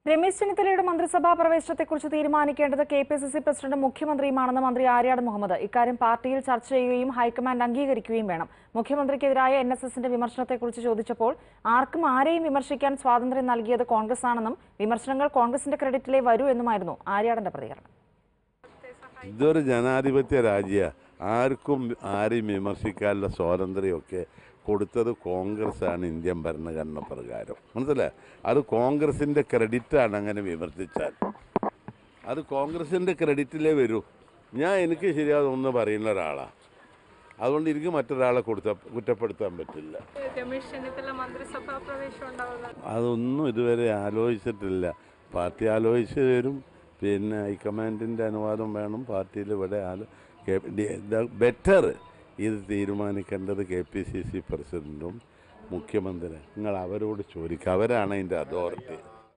രമേശ് ചെന്നിത്തലയുടെ മന്ത്രിസഭാ പ്രവേശനത്തെക്കുറിച്ച് തീരുമാനിക്കേണ്ടത് കെ പി സി സി പ്രസിഡന്റും മുഖ്യമന്ത്രിയുമാണെന്ന് മന്ത്രി ആര്യാട് മുഹമ്മദ് ഇക്കാര്യം പാർട്ടിയിൽ ചർച്ച ചെയ്യുകയും ഹൈക്കമാൻഡ് അംഗീകരിക്കുകയും വേണം മുഖ്യമന്ത്രിക്കെതിരായ എൻ എസ് എസിന്റെ വിമർശനത്തെക്കുറിച്ച് ചോദിച്ചപ്പോൾ ആർക്കും ആരെയും വിമർശിക്കാൻ സ്വാതന്ത്ര്യം നൽകിയത് കോൺഗ്രസ് ആണെന്നും വിമർശനങ്ങൾ കോൺഗ്രസിന്റെ ക്രെഡിറ്റിലേ വരൂ എന്നുമായിരുന്നു ആര്യാടന്റെ പ്രതികരണം ഇതൊരു ജനാധിപത്യ രാജ്യ ആർക്കും ആരെയും വിമർശിക്കാനുള്ള സ്വാതന്ത്ര്യമൊക്കെ കൊടുത്തത് കോൺഗ്രസ് ആണ് ഇന്ത്യൻ ഭരണഘടന പ്രകാരം മനസ്സിലായി അത് കോൺഗ്രസിൻ്റെ ക്രെഡിറ്റാണ് അങ്ങനെ വിമർശിച്ചാൽ അത് കോൺഗ്രസിൻ്റെ ക്രെഡിറ്റിലേ വരൂ ഞാൻ എനിക്ക് ശരിയാതെ ഒന്ന് പറയുന്ന ഒരാളാണ് അതുകൊണ്ട് എനിക്ക് മറ്റൊരാളെ കൊടുത്ത കുറ്റപ്പെടുത്താൻ പറ്റില്ല രമേശ് ചെന്നിത്തല മന്ത്രിസഭാ പ്രവേശം ഉണ്ടാവുന്നത് അതൊന്നും ഇതുവരെ ആലോചിച്ചിട്ടില്ല പാർട്ടി ആലോചിച്ച് വരും പിന്നെ ഹൈക്കമാൻഡിൻ്റെ അനുവാദം വേണം പാർട്ടിയിൽ ഇവിടെ ആലോ ബെറ്റർ ഇത് തീരുമാനിക്കേണ്ടത് കെ പി സി സി പ്രസിഡൻറ്റും മുഖ്യമന്ത്രി നിങ്ങൾ അവരോട് ചോദിക്കുക അവരാണ് അതിൻ്റെ അതോറിറ്റി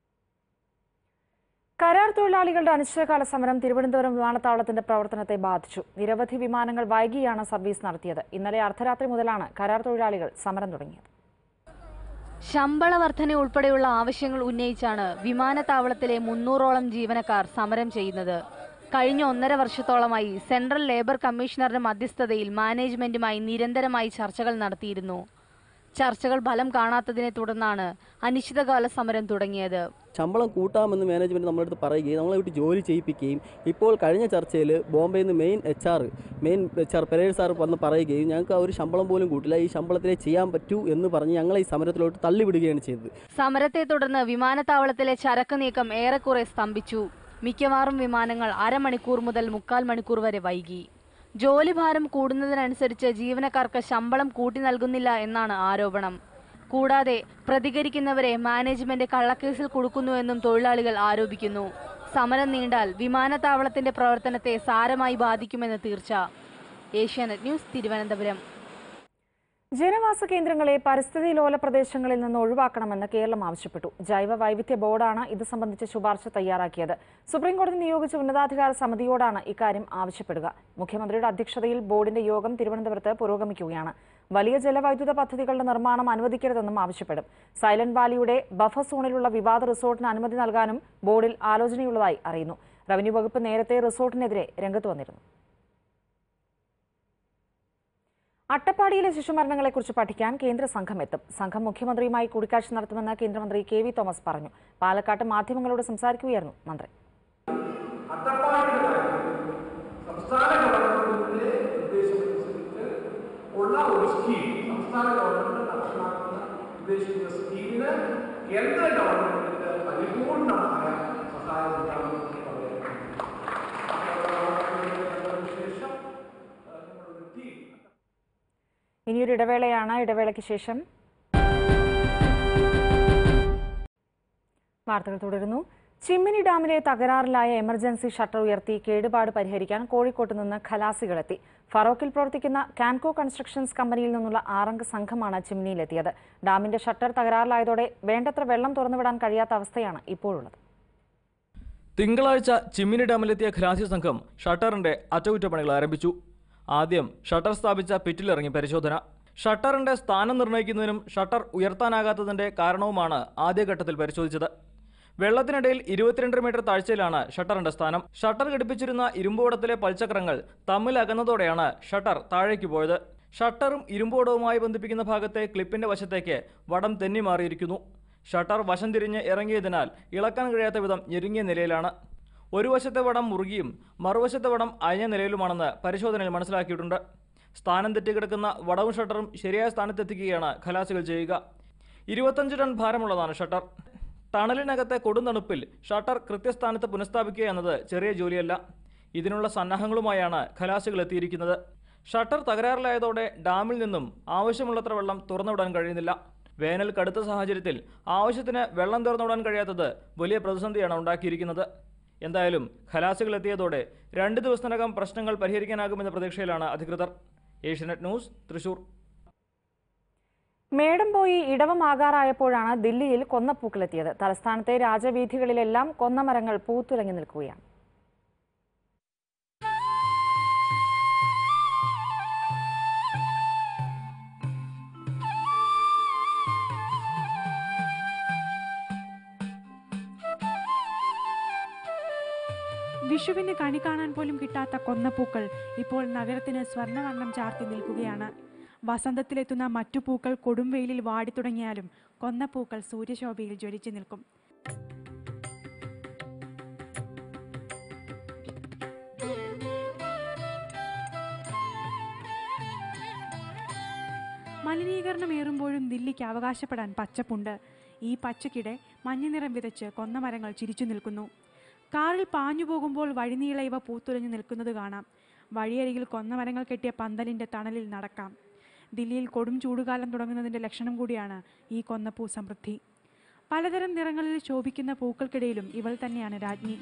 കരാർ തൊഴിലാളികളുടെ അനിശ്ചിതകാല സമരം തിരുവനന്തപുരം വിമാനത്താവളത്തിന്റെ പ്രവർത്തനത്തെ ബാധിച്ചു നിരവധി വിമാനങ്ങൾ വൈകിയാണ് സർവീസ് നടത്തിയത് ഇന്നലെ അർദ്ധരാത്രി മുതലാണ് കരാർ തൊഴിലാളികൾ സമരം തുടങ്ങിയത് ശമ്പള വർധന ഉൾപ്പെടെയുള്ള ആവശ്യങ്ങൾ ഉന്നയിച്ചാണ് വിമാനത്താവളത്തിലെ മുന്നൂറോളം ജീവനക്കാർ സമരം ചെയ്യുന്നത് കഴിഞ്ഞ ഒന്നര വർഷത്തോളമായി സെൻട്രൽ ലേബർ കമ്മീഷണറുടെ മധ്യസ്ഥതയിൽ മാനേജ്മെന്റുമായി നിരന്തരമായി ചർച്ചകൾ നടത്തിയിരുന്നു ചർച്ചകൾ ഫലം കാണാത്തതിനെ തുടർന്നാണ് അനിശ്ചിതകാല സമരം തുടങ്ങിയത് ശമ്പളം കൂട്ടാമെന്ന് മാനേജ്മെൻറ്റ് നമ്മളടുത്ത് പറയുകയും നമ്മളെ വിട്ട് ജോലി ചെയ്യിപ്പിക്കുകയും ഇപ്പോൾ കഴിഞ്ഞ ചർച്ചയിൽ ബോംബെയിൽ നിന്ന് main H R main H R പെരേഡ് സാർ വന്ന് പറയുകയും ഞങ്ങൾക്ക് ആ ഒരു ശമ്പളം പോലും കൂട്ടില്ല ഈ ശമ്പളത്തിലേ ചെയ്യാൻ പറ്റൂ എന്ന് പറഞ്ഞ് ഞങ്ങളെ ഈ സമരത്തിലോട്ട് തള്ളിവിടുകയാണ് ചെയ്തത് സമരത്തെ തുടർന്ന് വിമാനത്താവളത്തിലെ ചരക്ക് നീക്കം ഏറെക്കുറെ സ്തംഭിച്ചു മിക്കവാറും വിമാനങ്ങൾ അരമണിക്കൂർ മുതൽ മുക്കാൽ മണിക്കൂർ വരെ വൈകി ജോലിഭാരം കൂടുന്നതിനനുസരിച്ച് ജീവനക്കാർക്ക് ശമ്പളം കൂട്ടി നൽകുന്നില്ല എന്നാണ് ആരോപണം കൂടാതെ പ്രതികരിക്കുന്നവരെ മാനേജ്മെന്റ് കള്ളക്കേസിൽ കൊടുക്കുന്നുവെന്നും തൊഴിലാളികൾ ആരോപിക്കുന്നു സമരം നീണ്ടാൽ വിമാനത്താവളത്തിന്റെ പ്രവർത്തനത്തെ സാരമായി ബാധിക്കുമെന്ന് തീർച്ച ഏഷ്യാനെറ്റ് ന്യൂസ് തിരുവനന്തപുരം ജനവാസ കേന്ദ്രങ്ങളെ പരിസ്ഥിതി ലോല പ്രദേശങ്ങളിൽ നിന്ന് ഒഴിവാക്കണമെന്ന് കേരളം ആവശ്യപ്പെട്ടു ജൈവ വൈവിധ്യ ബോർഡാണ് ഇത് സംബന്ധിച്ച ശുപാർശ തയ്യാറാക്കിയത് സുപ്രീംകോടതി നിയോഗിച്ച ഉന്നതാധികാര സമിതിയോടാണ് ഇക്കാര്യം ആവശ്യപ്പെടുക മുഖ്യമന്ത്രിയുടെ അധ്യക്ഷതയിൽ ബോർഡിന്റെ യോഗം തിരുവനന്തപുരത്ത് പുരോഗമിക്കുകയാണ് വലിയ ജലവൈദ്യുത പദ്ധതികളുടെ നിർമ്മാണം അനുവദിക്കരുതെന്നും ആവശ്യപ്പെടും സൈലന്റ് വാലിയുടെ ബഫർ സോണിലുള്ള വിവാദ റിസോർട്ടിന് അനുമതി നൽകാനും ബോർഡിൽ ആലോചനയുള്ളതായി അറിയുന്നു റവന്യൂ വകുപ്പ് നേരത്തെ റിസോർട്ടിനെതിരെ രംഗത്ത് വന്നിരുന്നു അട്ടപ്പാടിയിലെ ശിശുമരണങ്ങളെക്കുറിച്ച് പഠിക്കാൻ കേന്ദ്ര സംഘം എത്തും സംഘം മുഖ്യമന്ത്രിയുമായി കൂടിക്കാഴ്ച നടത്തുമെന്ന് കേന്ദ്രമന്ത്രി കെ വി തോമസ് പറഞ്ഞു പാലക്കാട്ട് മാധ്യമങ്ങളോട് സംസാരിക്കുകയായിരുന്നു മന്ത്രി സംസ്ഥാന ഗവൺമെന്റിന്റെ നിർദ്ദേശമനുസരിച്ച് ഉള്ള ഒരു സ്കീം സംസ്ഥാന ഗവൺമെന്റ് നടപ്പിലാക്കുന്ന ഉദ്ദേശിക്കുന്ന സ്കീമിന് കേന്ദ്ര ഗവൺമെന്റിന്റെ പരിപൂർണമായ സഹായം ഉണ്ടാകുമെന്ന് പറയുന്നു ശേഷം നിങ്ങളൊരു ടീം ഇനിയൊരു ഇടവേളയാണ് ഇടവേളയ്ക്ക് ശേഷം വാർത്തകൾ തുടരുന്നു ചിമ്മിനി ഡാമിലെ തകരാറിലായ എമർജൻസി ഷട്ടർ ഉയർത്തി കേടുപാട് പരിഹരിക്കാൻ കോഴിക്കോട്ട് നിന്ന് ഖലാസികളെത്തി ഫറോക്കിൽ പ്രവർത്തിക്കുന്ന കാൻകോ കൺസ്ട്രക്ഷൻസ് കമ്പനിയിൽ നിന്നുള്ള ആറംഗ സംഘമാണ് ചിമ്മിനിയിലെത്തിയത് ഡാമിന്റെ ഷട്ടർ തകരാറിലായതോടെ വേണ്ടത്ര വെള്ളം തുറന്നുവിടാൻ കഴിയാത്ത അവസ്ഥയാണ് ഇപ്പോഴുള്ളത് തിങ്കളാഴ്ച ചിമ്മിനി ഡാമിലെത്തിയ ഖലാസി സംഘം ഷട്ടറിന്റെ അറ്റകുറ്റപ്പണികൾ ആരംഭിച്ചു ആദ്യം ഷട്ടർ സ്ഥാപിച്ച പിറ്റിലിറങ്ങി പരിശോധന ഷട്ടറിന്റെ സ്ഥാനം നിർണ്ണയിക്കുന്നതിനും ഷട്ടർ ഉയർത്താനാകാത്തതിന്റെ കാരണവുമാണ് ആദ്യഘട്ടത്തിൽ പരിശോധിച്ചത് വെള്ളത്തിനിടയിൽ ഇരുപത്തിരണ്ട് മീറ്റർ താഴ്ചയിലാണ് ഷട്ടറിന്റെ സ്ഥാനം ഷട്ടർ ഘടിപ്പിച്ചിരുന്ന ഇരുമ്പോടത്തിലെ പൽചക്രങ്ങൾ തമ്മിൽ അകന്നതോടെയാണ് ഷട്ടർ താഴേക്ക് പോയത് ഷട്ടറും ഇരുമ്പോടവുമായി ബന്ധിപ്പിക്കുന്ന ഭാഗത്തെ ക്ലിപ്പിന്റെ വശത്തേക്ക് വടം തെന്നി മാറിയിരിക്കുന്നു ഷട്ടർ വശം തിരിഞ്ഞ് ഇറങ്ങിയതിനാൽ ഇളക്കാൻ കഴിയാത്ത വിധം ഞെരുങ്ങിയ നിലയിലാണ് ഒരു വശത്തെ വടം മുറുകിയും മറുവശത്തെ വടം അയഞ്ഞ നിലയിലുമാണെന്ന് പരിശോധനയിൽ മനസ്സിലാക്കിയിട്ടുണ്ട് സ്ഥാനം തെറ്റിക്കിടക്കുന്ന വടവും ഷട്ടറും ശരിയായ സ്ഥാനത്തെത്തിക്കുകയാണ് ഖലാസുകൾ ചെയ്യുക ഇരുപത്തഞ്ച് ടൺ ഭാരമുള്ളതാണ് ഷട്ടർ ടണലിനകത്തെ കൊടുന്തണുപ്പിൽ ഷട്ടർ കൃത്യസ്ഥാനത്ത് പുനഃസ്ഥാപിക്കുക എന്നത് ചെറിയ ജോലിയല്ല ഇതിനുള്ള സന്നാഹങ്ങളുമായാണ് ഖലാസുകൾ എത്തിയിരിക്കുന്നത് ഷട്ടർ തകരാറിലായതോടെ ഡാമിൽ നിന്നും ആവശ്യമുള്ളത്ര വെള്ളം തുറന്നുവിടാൻ കഴിയുന്നില്ല വേനൽ കടുത്ത സാഹചര്യത്തിൽ ആവശ്യത്തിന് വെള്ളം തുറന്നുവിടാൻ കഴിയാത്തത് വലിയ പ്രതിസന്ധിയാണ് ഉണ്ടാക്കിയിരിക്കുന്നത് എന്തായാലും ഖലാസുകൾ എത്തിയതോടെ രണ്ട് ദിവസത്തിനകം പ്രശ്നങ്ങൾ പരിഹരിക്കാനാകുമെന്ന പ്രതീക്ഷയിലാണ് അധികൃതർ ഏഷ്യനെറ്റ് ന്യൂസ് തൃശൂർ മേടം പോയി ഇടവമാകാറായപ്പോഴാണ് ദില്ലിയിൽ കൊന്നപ്പൂക്കളെത്തിയത് തലസ്ഥാനത്തെ രാജവീഥികളിലെല്ലാം കൊന്നമരങ്ങൾ പൂത്തുലങ്ങി നിൽക്കുകയാണ് വിഷുവിന് കണി കാണാൻ പോലും കിട്ടാത്ത കൊന്നപ്പൂക്കൾ ഇപ്പോൾ നഗരത്തിന് സ്വർണ്ണവർണ്ണം ചാർത്തി നിൽക്കുകയാണ് വസന്തത്തിലെത്തുന്ന മറ്റു പൂക്കൾ കൊടുംവെയിലിൽ വാടിത്തുടങ്ങിയാലും കൊന്നപ്പൂക്കൾ സൂര്യശോഭയിൽ ജ്വലിച്ചു നിൽക്കും മലിനീകരണമേറുമ്പോഴും ദില്ലിക്ക് അവകാശപ്പെടാൻ പച്ചപ്പുണ്ട് ഈ പച്ചക്കിടെ മഞ്ഞനിറം വിതച്ച് കൊന്നമരങ്ങൾ ചിരിച്ചു നിൽക്കുന്നു കാറിൽ പാഞ്ഞു പോകുമ്പോൾ വഴിനീള ഇവ പൂത്തുലഞ്ഞു നിൽക്കുന്നത് കാണാം വഴിയരികിൽ കൊന്നമരങ്ങൾ കെട്ടിയ പന്തലിൻ്റെ തണലിൽ നടക്കാം ദില്ലിയിൽ കൊടും ചൂടുകാലം തുടങ്ങുന്നതിൻ്റെ ലക്ഷണം കൂടിയാണ് ഈ കൊന്നപ്പൂ സമൃദ്ധി പലതരം നിറങ്ങളിൽ ശോഭിക്കുന്ന പൂക്കൾക്കിടയിലും ഇവൾ തന്നെയാണ് രാജ്ഞി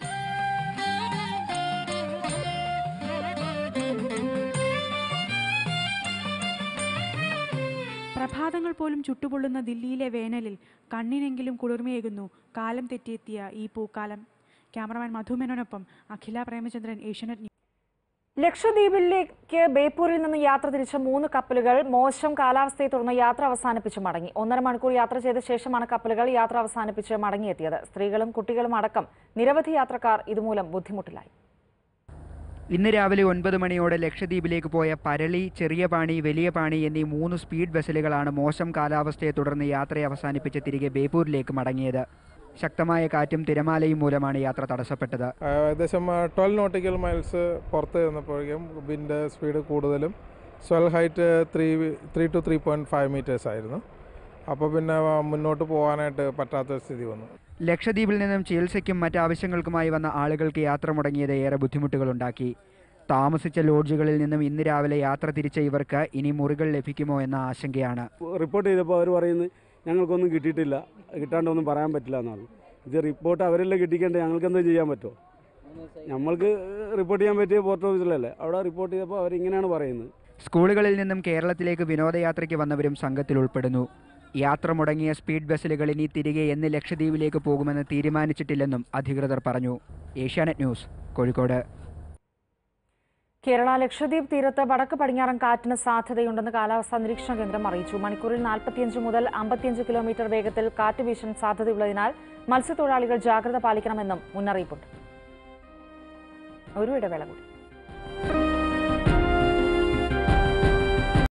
പ്രഭാതങ്ങൾ പോലും ചുട്ടുപൊള്ളുന്ന ദില്ലിയിലെ വേനലിൽ കണ്ണിനെങ്കിലും കുളിർമയേകുന്നു കാലം തെറ്റിയെത്തിയ ഈ പൂക്കാലം ക്യാമറമാൻ മധുമേനോനൊപ്പം അഖില പ്രേമചന്ദ്രൻ ഏഷ്യനെറ്റ് ന്യൂസ്. ലക്ഷദ്വീപിലേക്ക് ബേപ്പൂരിൽ നിന്ന് യാത്ര തിരിച്ച മൂന്ന് കപ്പലുകൾ മോശം കാലാവസ്ഥയെ തുടർന്ന് യാത്ര അവസാനിപ്പിച്ച് മടങ്ങി ഒന്നര മണിക്കൂർ യാത്ര ചെയ്ത ശേഷമാണ് കപ്പലുകൾ യാത്ര അവസാനിപ്പിച്ച് മടങ്ങിയെത്തിയത് സ്ത്രീകളും കുട്ടികളും അടക്കം നിരവധി യാത്രക്കാർ ഇതുമൂലം ബുദ്ധിമുട്ടിലായി ഇന്ന് രാവിലെ ഒൻപത് മണിയോടെ ലക്ഷദ്വീപിലേക്ക് പോയ പരളി ചെറിയ പാണി വലിയ പാണി എന്നീ മൂന്ന് സ്പീഡ് വെസലുകളാണ് മോശം കാലാവസ്ഥയെ തുടർന്ന് യാത്ര അവസാനിപ്പിച്ച് തിരികെ ബേപ്പൂരിലേക്ക് മടങ്ങിയത് ശക്തമായ കാറ്റും തിരമാലയും മൂലമാണ് യാത്ര തടസ്സപ്പെട്ടത് ഏകദേശം ട്വൽവ് നോട്ടിക്കൽ മൈൽസ് പുറത്ത് നിന്നപ്പോഴേക്കും വിൻ്റെ സ്പീഡ് കൂടുതലും swell height three three two three point five metres ആയിരുന്നു അപ്പോൾ പിന്നെ മുന്നോട്ട് പോകാനായിട്ട് പറ്റാത്ത സ്ഥിതി വന്നു ലക്ഷദ്വീപിൽ നിന്നും ചികിത്സയ്ക്കും മറ്റാവശ്യങ്ങൾക്കുമായി വന്ന ആളുകൾക്ക് യാത്ര മുടങ്ങിയത് ഏറെ ബുദ്ധിമുട്ടുകളുണ്ടാക്കി താമസിച്ച ലോഡ്ജുകളിൽ നിന്നും ഇന്ന് രാവിലെ യാത്ര തിരിച്ച ഇവർക്ക് ഇനി മുറികൾ ലഭിക്കുമോ എന്ന ആശങ്കയാണ് റിപ്പോർട്ട് ചെയ്തപ്പോൾ അവർ പറയുന്നത് ഞങ്ങൾക്കൊന്നും കിട്ടിയിട്ടില്ല കിട്ടാണ്ടൊന്നും പറയാൻ പറ്റില്ല എന്നാണ് ഇത് റിപ്പോർട്ട് അവരെല്ലാം കിട്ടിക്കേണ്ടത് ഞങ്ങൾക്ക് എന്താ ചെയ്യാൻ പറ്റുമോ നമ്മൾക്ക് റിപ്പോർട്ട് ചെയ്യാൻ പറ്റിയ പോർട്ട് ഓഫീസിലല്ലേ അവിടെ റിപ്പോർട്ട് ചെയ്തപ്പോൾ അവരിങ്ങനെയാണ് പറയുന്നത് സ്കൂളുകളിൽ നിന്നും കേരളത്തിലേക്ക് വിനോദയാത്രയ്ക്ക് വന്നവരും സംഘത്തിൽ ഉൾപ്പെടുന്നു യാത്ര മുടങ്ങിയ സ്പീഡ് ബസ്സുകൾ ഇനി തിരികെ എന്ന് ലക്ഷദ്വീപിലേക്ക് പോകുമെന്ന് തീരുമാനിച്ചിട്ടില്ലെന്നും അധികൃതർ പറഞ്ഞു ഏഷ്യാനെറ്റ് ന്യൂസ് കോഴിക്കോട് കേരള ലക്ഷദ്വീപ് തീരത്ത് വടക്ക് പടിഞ്ഞാറൻ കാറ്റിന് സാധ്യതയുണ്ടെന്ന് കാലാവസ്ഥാ നിരീക്ഷണ കേന്ദ്രം അറിയിച്ചു മണിക്കൂറിൽ നാൽപ്പത്തിയഞ്ച് മുതൽ അമ്പത്തിയഞ്ച് കിലോമീറ്റർ വേഗത്തിൽ കാറ്റ് വീശാൻ സാധ്യതയുള്ളതിനാൽ മത്സ്യത്തൊഴിലാളികൾ ജാഗ്രത പാലിക്കണമെന്നും മുന്നറിയിപ്പുണ്ട് ഒരു ഇടവേള കൂടി